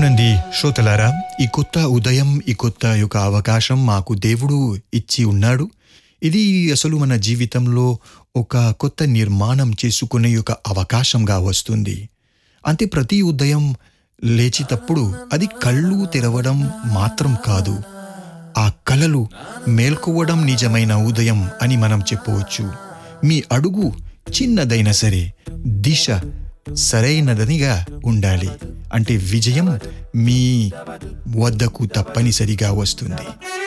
అవునండి శ్రోతలారా ఈ కొత్త ఉదయం ఈ కొత్త యొక్క అవకాశం మాకు దేవుడు ఇచ్చి ఉన్నాడు ఇది అసలు మన జీవితంలో ఒక కొత్త నిర్మాణం చేసుకునే యొక్క అవకాశంగా వస్తుంది అంటే ప్రతి ఉదయం లేచేటప్పుడు అది కళ్ళు తెరవడం మాత్రం కాదు ఆ కలలు మేల్కోవడం నిజమైన ఉదయం అని మనం చెప్పవచ్చు మీ అడుగు చిన్నదైనా సరే దిశ సరైనదనిగా ఉండాలి అంటే విజయం మీ వద్దకు తప్పనిసరిగా వస్తుంది